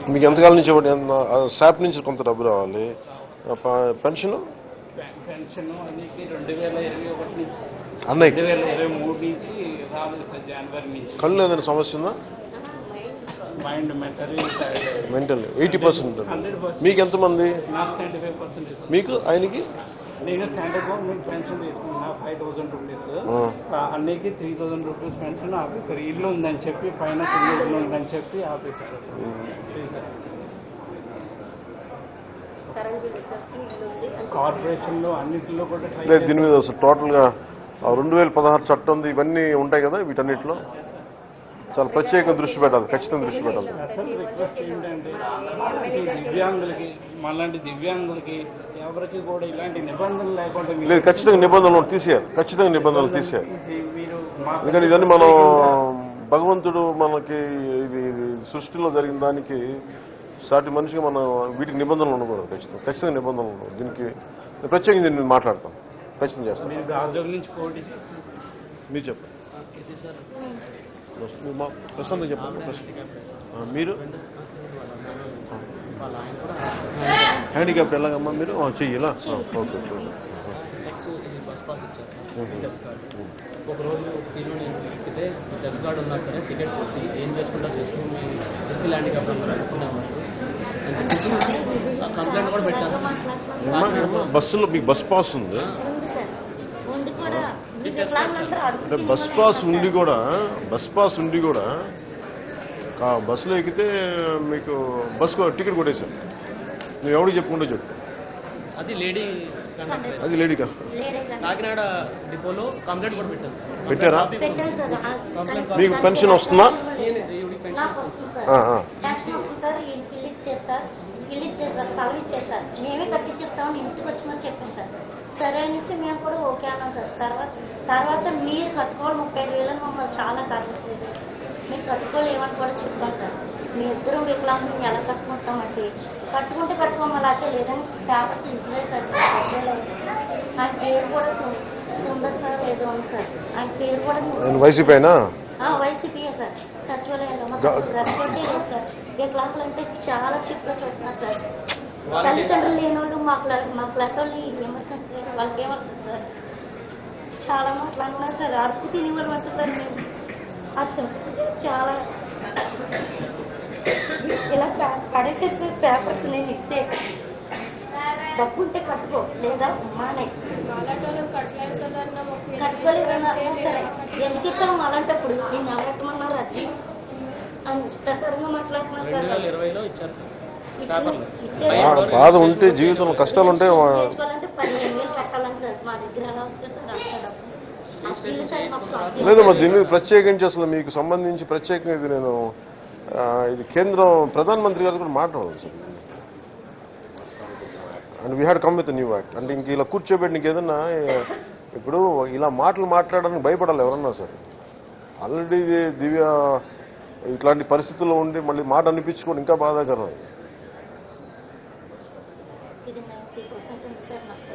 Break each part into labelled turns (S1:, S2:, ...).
S1: మీకు ఎంతకాలం నుంచి ఇవ్వండి? ఎంత- ఆ స్టాఫ్ నుంచి కొంత డబ్బు రావాలి ఆ ప- పెన్షన్
S2: పెన్షన్ అనేది రెండు వేల ఇరవై ఒకటి నుంచి
S1: అన్నయ్య
S2: రెండు వేల ఇరవై మూడు నుంచి రాలేదు సార్ జనవరి నుంచి
S1: కళ్ళు ఏదైనా సమస్య ఉందా
S2: మైండ్ మెంటరీ
S1: mental eighty percent
S2: hundred percent
S1: మీకు ఎంతమంది
S2: నాకు సెవెంటీ ఫైవ్ పర్సెంట్
S1: మీకు ఆయనకి
S2: నేను సెంట్రల్ గవర్నమెంట్ పెన్షన్ తీసుకున్నా ఫైవ్ థౌసండ్ రూపీస్
S1: ఆ.
S2: అన్నికి three thousand rupees pension officer ఇల్లు ఉందని చెప్పి పైన కింద ఇల్లు ఉందని చెప్పి ఆఫీసర్ సార్ కార్పొరేషన్ లో అన్నిటిలో కూడా try
S1: లేదు దీని మీద అసలు టోటల్గా రెండు వేల పదహారు చట్టం ఉంది, ఇవన్నీ ఉంటాయి కదా వీటన్నిటిలో చాలా ప్రత్యేక దృష్టి పెట్టాలి ఖచ్చితంగా దృష్టి పెట్టాలి
S2: అసలు రిక్వెస్ట్ ఏంటంటే మాలాంటి దివ్యాంగులకి మాలాంటి దివ్యాంగులకి ఎవరికి కూడా ఇలాంటి నిబంధనలు లేకుండా మీరు
S1: లేదు ఖచ్చితంగా నిబంధనలు తీసేయాలి ఖచ్చితంగా నిబంధనలు తీసేయాలి
S2: తీసి మీరు మా
S1: ఎందుకంటే ఇదన్నీ మనం భగవంతుడు మనకి ఇది ఇది సృష్టిలో జరిగిన దానికి సాటి మనిషిగా మనం వీటికి నిబంధనలు ఉండకూడదు ఖచ్చితంగా ఖచ్చితంగా నిబంధనలు ఉండవు దీనికి నేను ప్రత్యేకంగా దీన్ని మాట్లాడతాం ఖచ్చితంగా చేస్తాం
S2: మీరు గాజుల నుంచి పోటీ చేసి
S1: మీరు చెప్పండి మీరు మా- ప్రశాంతం చెప్పండి ప్రశాంత్. ఆ, మీరు హ్యాండిక్యాప్ ఎలాగమ్మా మీరు ఆ, చెయ్యిలా ఆ, ఓకే ఓకే.
S3: నెక్స్ట్ ఇది బస్ పాస్ ఇచ్చారు సార్ టెస్ట్ కార్డ్ ఒక రోజు దీనిలో నేను ఎక్కితే టెస్ట్ కార్డ్ ఉన్నా సరే టికెట్ కొట్టి ఏం చేసుకుంటా చేసుకుని మీ డిస్కి ల్యాండింగ్ అప్పుడు అందరూ అనుకున్నాము అని చెప్పేసి కంప్లైంట్ కూడా పెట్టాను సార్
S1: అమ్మా, అమ్మా, బస్సులో మీకు బస్ పాస్ ఉంది
S4: ఉంది సార్ ఉండి కూడా వికలాంగులందరూ
S1: అంటే
S4: అడుగుతున్నారు
S1: బస్ పాస్ ఉండి కూడా బస్ పాస్ ఉండి కూడా ఆ బస్సులో ఎక్కితే మీకు బస్ టికెట్ కొట్టేశారు నువ్వు ఎవరికి చెప్పుకుంటే చెప్పు
S3: అది లేడీ కండక్టర్
S1: అది లేడీ కదా
S4: లేడీస్ అని
S3: కాకినాడ డిపోలో కంప్లైంట్ కూడా పెట్టాను సార్
S1: పెట్టారా?
S4: పెట్టాను సార్ ఆ
S3: కంప్లైంట్
S4: కానీ
S1: మీకు పెన్షన్ వస్తుందా?
S3: ఈవిడికి పెన్షన్
S4: నాకు వస్తుంది సార్
S1: ఆ, ఆ.
S4: పెన్షన్ వస్తుంది సార్ ఈయన ఇల్లు ఇచ్చేస్తారు ఇల్లు ఇచ్చేసారు స్థలం ఇచ్చేసారు మేమే కట్టించేస్తామని ఇంటికి వచ్చిమని చెప్పాను సార్ సరే అనేసి మేము కూడా ఓకే అన్నాం సార్ తర్వాత తర్వాత మీరు కట్టుకోవాలి ముప్పై ఐదు వేలని మమ్మల్ని చాలా కట్టలేదు మీరు కట్టుకోలేమని కూడా చెప్పాను సార్ మీ ఇద్దరు వికలాంగులు మేము ఎలా కట్టుకుంటామంటే కట్టుకుంటే కట్టుకోమని అయితే లేదని పేపర్స్ ఇంట్లో సార్ కట్టలేదు. ఆయన పేరు కూడా సు- సుందర్ సార్ ఏదో ఉంది సార్ ఆయన పేరు కూడా
S1: నేను వైసీపీ అయినా
S4: ఆ, వైసీపీయే సార్ సచివాలయంలో
S1: గా-
S4: మాకు రెస్పెక్టే లేదు సార్ ఏ క్లాసులు అంటే చాలా చిక్కుగా చూస్తున్నారు సార్ తల్లిదండ్రులు లేని వాళ్ళు మా క్లాస్ మా క్లాస్ వాళ్ళు ఏమవుతుంది సార్ వాళ్ళకి ఏమవుతుంది సార్ చాలా మాట్లాడుతున్నారు సార్ అడుపు తిని వాళ్ళు అంటారు సార్ మేము అసలు చాలా ఇలా అడిగితే పేపర్స్ నేను ఇస్తే డబ్బు ఉంటే కట్టుకో లేదా మానే కట్టుకోలేదన్నా సరే ఎందుకు ఇస్తాము అలాంటప్పుడు నేను అలాంటమన్నారు అచ్చి అని ఇష్టసరంగా మాట్లాడుతున్నారు
S3: రెండు వేల
S4: సార్
S3: ఇరవైలో ఇచ్చారు సార్
S4: ఇచ్చిన-
S1: ఆ,
S4: ఇచ్చారు.
S1: బాధ ఉంటే జీవితంలో కష్టాలు ఉంటే వా-
S4: చేసుకోవాలంటే పదిహేను వేలు కట్టాలని సార్ మా దగ్గర ఎలా వస్తుంది సార్ అంత డబ్బు అసలు సార్ మాకు కావాలి.
S1: లేదమ్మా దీని మీద ప్రత్యేకించి అసలు మీకు సంబంధించి ప్రత్యేకంగా ఇది నేను ఆ, ఇది కేంద్రం ప్రధానమంత్రి గారు కూడా మాట్లాడవచ్చు and we had come with new act అంటే ఇంక ఇలా కూర్చోబెట్టి నీకు ఏదన్నా ఏ, ఇప్పుడు ఇలా మాటలు మాట్లాడడానికి భయపడాలి ఎవరన్నా సరే ఆల్రెడీ దివ్య ఇట్లాంటి పరిస్థితుల్లో ఉండి మళ్ళీ మాట అనిపించుకోవడం ఇంకా బాధాకరం
S4: ఇది 90% ఉంది సార్ నాకు.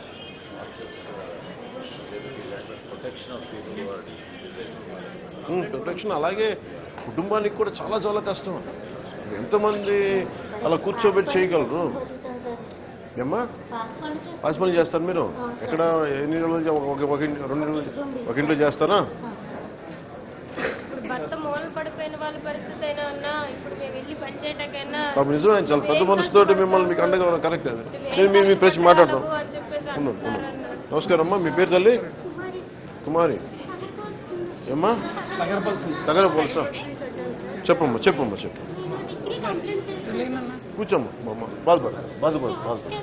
S1: ప్రొటెక్షన్ అలాగే కుటుంబానికి కూడా చాలా చాలా కష్టం ఎంతమంది అలా కూర్చోబెట్టి చేయగలరు
S4: బతుకుతాను సార్.
S1: ఏమ్మా
S4: పాస్ పని చేస్తాను.
S1: పాస్ పని చేస్తారు మీరు ఎక్కడ ఎన్ని రోజులు చే- ఒక ఒక ఇంటి రెండు ఇంట్లో ఒక ఇంట్లో చేస్తారా
S5: ఇప్పుడు భర్త మూల పడిపోయిన వాళ్ళ పరిస్థితి అయినా ఉన్నా ఇప్పుడు మేము వెళ్ళి పని చేయడానికైనా
S1: పాపం నిజమే చాలా పెద్ద మనసుతోటి మిమ్మల్ని మీకు అండగా ఉన్న కరెక్ట్ అది నేను మీ మీ ప్రశ్న మాట్లాడతాం
S5: అని చెప్పేసి
S1: ఉన్నాను
S5: అంటున్నారు
S1: ఉన్నాను
S5: అన్నారు.
S1: నమస్కారం అమ్మా మీ పేరు తల్లి కుమారి ఏమ్మా దగ్గర పోల్సా చెప్పమ్మా చెప్పమ్మా చెప్పు కూర్చోమ్మా మా అమ్మ బాధపడ బాధపడ బాధపడ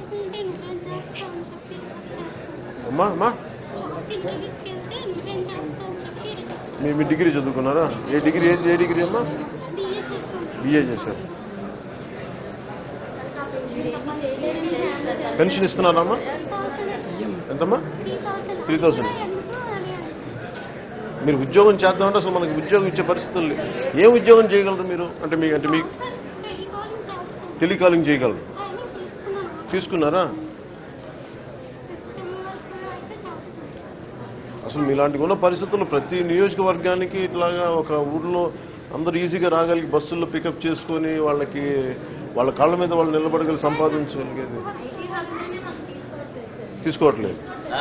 S1: అమ్మా అమ్మా మీ మీ డిగ్రీ చదువుకున్నారా ఏ డిగ్రీ ఏ ఏ డిగ్రీ అమ్మా బిఏ చేశారు పెన్షన్ ఇస్తున్నారా అమ్మా ఎంతమ్మా త్రీ థౌసండ్ మీరు ఉద్యోగం చేద్దామంటే అసలు మనకి ఉద్యోగం ఇచ్చే పరిస్థితులు లేవు. ఏ ఉద్యోగం చేయగలరు మీరు అంటే మీ అంటే మీ టెలికాలింగ్ చేయగలరు తీసుకున్నారా అసలు మీలాంటి ఉన్న పరిస్థితుల్లో ప్రతి నియోజకవర్గానికి ఇట్లాగా ఒక ఊర్లో అందరూ ఈజీగా రాగలిగి బస్సుల్లో పికప్ చేసుకొని వాళ్ళకి వాళ్ళ కాళ్ళ మీద వాళ్ళు నిలబడగలిగి సంపాదించగలిగేది తీసుకోవట్లేదు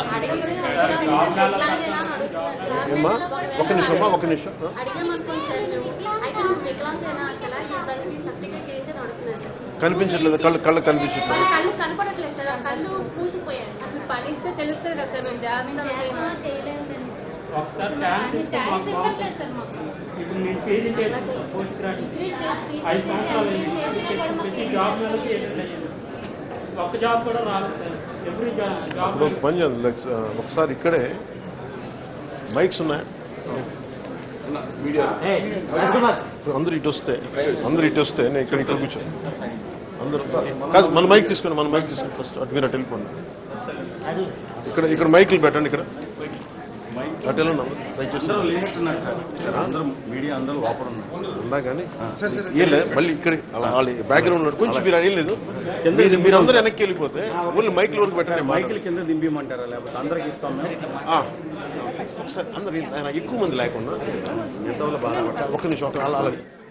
S1: ఏమ్మా ఒక నిమిషం అమ్మా ఒక నిమిషం ఆ?
S6: అడిగామనుకోండి సార్ మేము అయితే నువ్వు వికలాంగేనా అసలు ఈ దానికి సర్టిఫికేట్ ఏంటి అని అడుగుతున్నారు సార్
S1: కనిపించట్లేదు కళ్ళు కళ్ళు కనిపించట్లేదు
S6: వాళ్ళ కళ్ళు కనపడట్లేదు సార్ ఆ కళ్ళు పూసిపోయాయి అసలు పలిస్తే తెలుస్తుంది కదా సార్ మేము జాగ్రత్త చేయలేదు
S2: ఒకసారి ఛాన్స్ ఇస్తే
S6: ఛాయిస్
S2: మాకు
S6: ఇవ్వట్లేదు సార్ మాకు
S2: ఇప్పుడు నేను పీజీ చేస్తాను పోస్ట్ గ్రాడ్యుయేట్
S6: డిగ్రీ చేసి
S2: ఐదు సంవత్సరాలు అయింది.
S6: చేసి కూడా మాకు
S2: ప్రతి
S6: ఏం
S2: జాబ్ నెలకి ఎట్లా అయ్యింది ఒక్క జాబ్ కూడా రాలేదు సార్ ఎవ్రీ జాబ్ జాబ్
S1: ఇప్పుడు ఒక పని చేయండి లెట్స్, ఆ, ఒకసారి ఇక్కడే మైక్స్ ఉన్నాయి ఇప్పుడు అందరూ ఇటు వస్తే అందరూ ఇటు వస్తే నేను ఇక్కడ ఇక్కడ కూర్చోను అందరూ కాదు మన మైక్ తీసుకోండి మన మైక్ తీసుకోండి ఫస్ట్ అటు మీరు అటు వెళ్ళిపోండి ఇక్కడ ఇక్కడ మైకులు పెట్టండి ఇక్కడ అటు వెళ్ళండి అందరూ దయచేసి
S7: అందరూ మీడియా అందరూ లోపల ఉన్నారు
S1: ఉన్నా కానీ ఏం లేదు మళ్ళీ ఇక్కడ వాళ్ళ బ్యాక్గ్రౌండ్ లో కొంచెం మీరు అడిగలేదు మీరు మీరందరూ వెనక్కి వెళ్ళిపోతే ఓన్లీ మైకుల వరకు పెట్టండి
S7: మైకిల్ కింద దింపిమంటారా లేకపోతే అందరికి ఇస్తాం మేము
S1: ఆ, ఒకసారి అందరు ఆయన ఎక్కువ మంది లేకుండా మిగతా వాళ్ళు బాగా ఒక నిమిషం ఒక అలా అలాగే